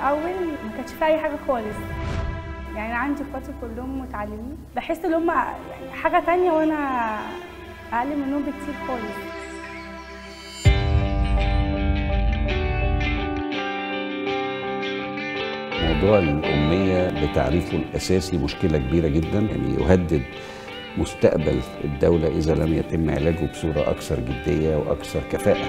الاول ما كانش في اي حاجه خالص يعني عندي اخواتي كلهم متعلمين بحس ان هم يعني حاجه تانية وانا اقل منهم بكتير خالص موضوع الأمية بتعريفه الأساسي مشكلة كبيرة جدا يعني يهدد مستقبل الدولة إذا لم يتم علاجه بصورة أكثر جدية وأكثر كفاءة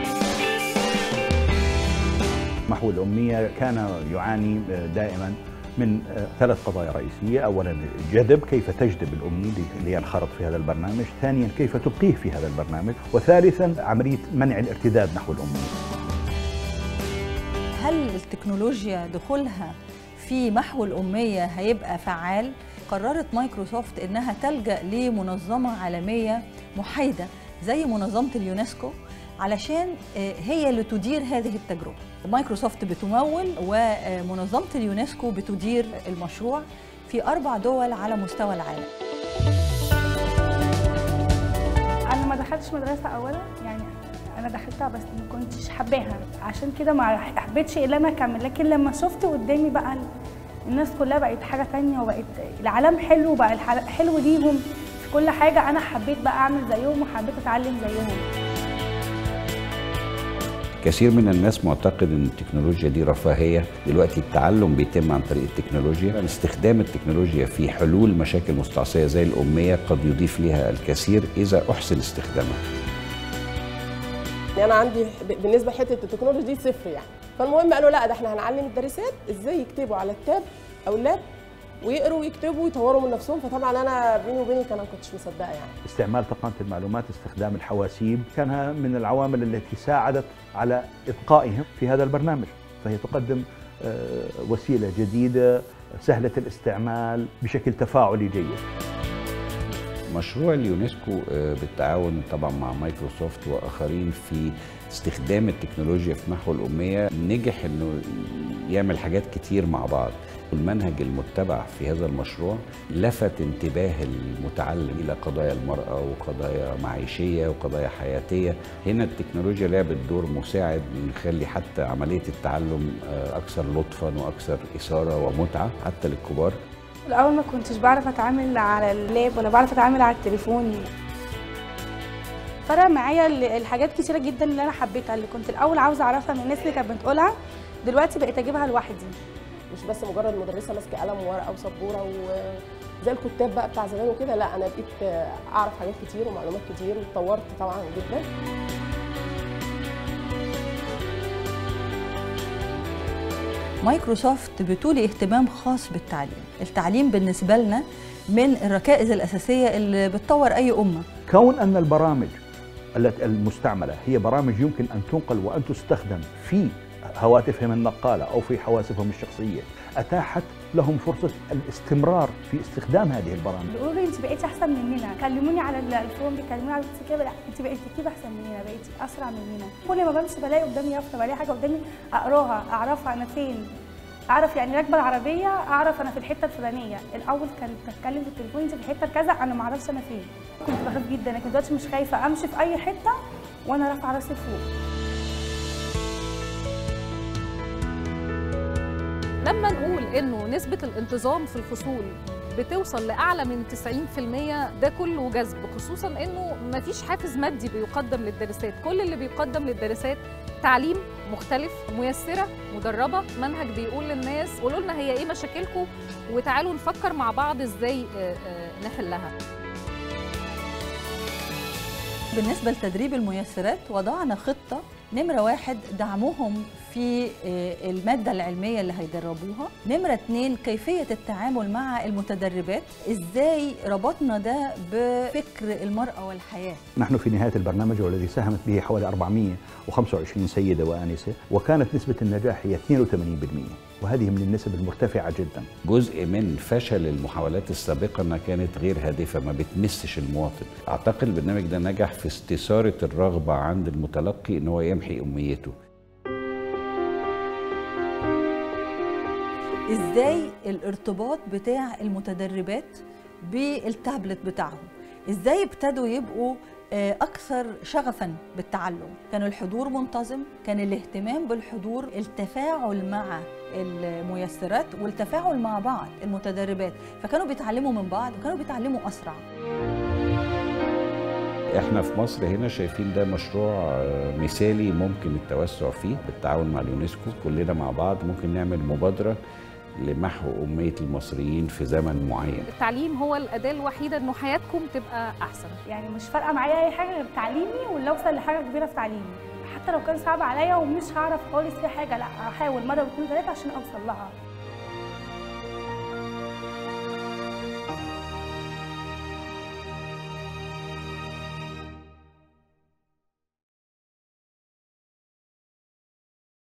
محو الأمية كان يعاني دائما من ثلاث قضايا رئيسية أولا الجذب كيف تجذب الأمي لينخرط في هذا البرنامج ثانيا كيف تبقيه في هذا البرنامج وثالثا عملية منع الارتداد نحو الأمي هل التكنولوجيا دخولها في محو الأمية هيبقى فعال؟ قررت مايكروسوفت إنها تلجأ لمنظمة عالمية محايدة زي منظمة اليونسكو علشان هي اللي تدير هذه التجربة مايكروسوفت بتمول ومنظمة اليونسكو بتدير المشروع في أربع دول على مستوى العالم انا ما دخلتش مدرسه اولا يعني انا دخلتها بس ما كنتش حباها عشان كده ما حبيتش الا انا اكمل لكن لما شفت قدامي بقى الناس كلها بقت حاجه تانية وبقت العالم حلو وبقى حلو ليهم في كل حاجه انا حبيت بقى اعمل زيهم وحبيت اتعلم زيهم كثير من الناس معتقد ان التكنولوجيا دي رفاهيه دلوقتي التعلم بيتم عن طريق التكنولوجيا استخدام التكنولوجيا في حلول مشاكل مستعصيه زي الاميه قد يضيف لها الكثير اذا احسن استخدامها يعني انا عندي بالنسبه لحته التكنولوجيا دي صفر يعني فالمهم قالوا لا ده احنا هنعلم الدارسات ازاي يكتبوا على التاب او اللاب ويقروا ويكتبوا ويطوروا من نفسهم فطبعا انا بيني وبينك انا ما كنتش مصدقه يعني استعمال تقنيه المعلومات استخدام الحواسيب كانها من العوامل التي ساعدت على ابقائهم في هذا البرنامج فهي تقدم وسيله جديده سهله الاستعمال بشكل تفاعلي جيد مشروع اليونسكو بالتعاون طبعا مع مايكروسوفت واخرين في استخدام التكنولوجيا في محو الاميه نجح انه يعمل حاجات كتير مع بعض المنهج المتبع في هذا المشروع لفت انتباه المتعلم الى قضايا المراه وقضايا معيشيه وقضايا حياتيه هنا التكنولوجيا لعبت دور مساعد يخلي حتى عمليه التعلم اكثر لطفا واكثر اثاره ومتعه حتى للكبار الاول ما كنتش بعرف اتعامل على اللاب ولا بعرف اتعامل على التليفون فرق معايا الحاجات كتيره جدا اللي انا حبيتها اللي كنت الاول عاوزه اعرفها من الناس اللي كانت بتقولها دلوقتي بقيت اجيبها لوحدي مش بس مجرد مدرسه ماسكه قلم وورقه وسبوره وزي الكتاب بقى بتاع زمان وكده لا انا بقيت اعرف حاجات كتير ومعلومات كتير واتطورت طبعا جدا مايكروسوفت بتولي اهتمام خاص بالتعليم التعليم بالنسبة لنا من الركائز الأساسية اللي بتطور أي أمة كون أن البرامج المستعملة هي برامج يمكن أن تنقل وأن تستخدم في هواتفهم النقالة أو في حواسبهم الشخصية أتاحت لهم فرصة الاستمرار في استخدام هذه البرامج بيقولوا لي انت بقيتي احسن مننا كلموني على الفون بيكلموني على الواتساب لا انت بقيتي كده احسن مننا بقيتي اسرع مننا كل ما بمشي بلاقي قدامي يافطه بلاقي حاجه قدامي اقراها اعرفها انا فين اعرف يعني راكبه العربيه اعرف انا في الحته الفلانيه الاول كانت بتتكلم في التليفون انت في الحته كذا انا ما اعرفش انا فين كنت بخاف جدا لكن دلوقتي مش خايفه امشي في اي حته وانا رافعه راسي فوق لما نقول انه نسبه الانتظام في الفصول بتوصل لاعلى من 90% ده كله جذب خصوصا انه مفيش حافز مادي بيقدم للدارسات كل اللي بيقدم للدارسات تعليم مختلف ميسره مدربه منهج بيقول للناس قولوا لنا هي ايه مشاكلكم وتعالوا نفكر مع بعض ازاي نحلها بالنسبة لتدريب الميسرات وضعنا خطة نمرة واحد دعمهم في المادة العلمية اللي هيدربوها نمرة اتنين كيفية التعامل مع المتدربات ازاي ربطنا ده بفكر المرأة والحياة نحن في نهاية البرنامج والذي ساهمت به حوالي 425 سيدة وآنسة وكانت نسبة النجاح هي 82% وهذه من النسب المرتفعة جدا جزء من فشل المحاولات السابقة أنها كانت غير هادفة ما بتمسش المواطن أعتقد البرنامج ده نجح في استثارة الرغبة عند المتلقي أن هو يمحي أميته ازاي الارتباط بتاع المتدربات بالتابلت بتاعهم ازاي ابتدوا يبقوا آه، اكثر شغفا بالتعلم كان الحضور منتظم كان الاهتمام بالحضور التفاعل مع الميسرات والتفاعل مع بعض المتدربات فكانوا بيتعلموا من بعض وكانوا بيتعلموا اسرع احنا في مصر هنا شايفين ده مشروع آه، مثالي ممكن التوسع فيه بالتعاون مع اليونسكو كلنا مع بعض ممكن نعمل مبادرة لمحو أمية المصريين في زمن معين التعليم هو الاداه الوحيده انه حياتكم تبقى احسن يعني مش فارقه معايا اي حاجه غير تعليمي واللي اوصل لحاجه كبيره في تعليمي حتى لو كان صعب عليا ومش هعرف خالص في حاجه لا هحاول مره واثنين وثلاثه عشان اوصل لها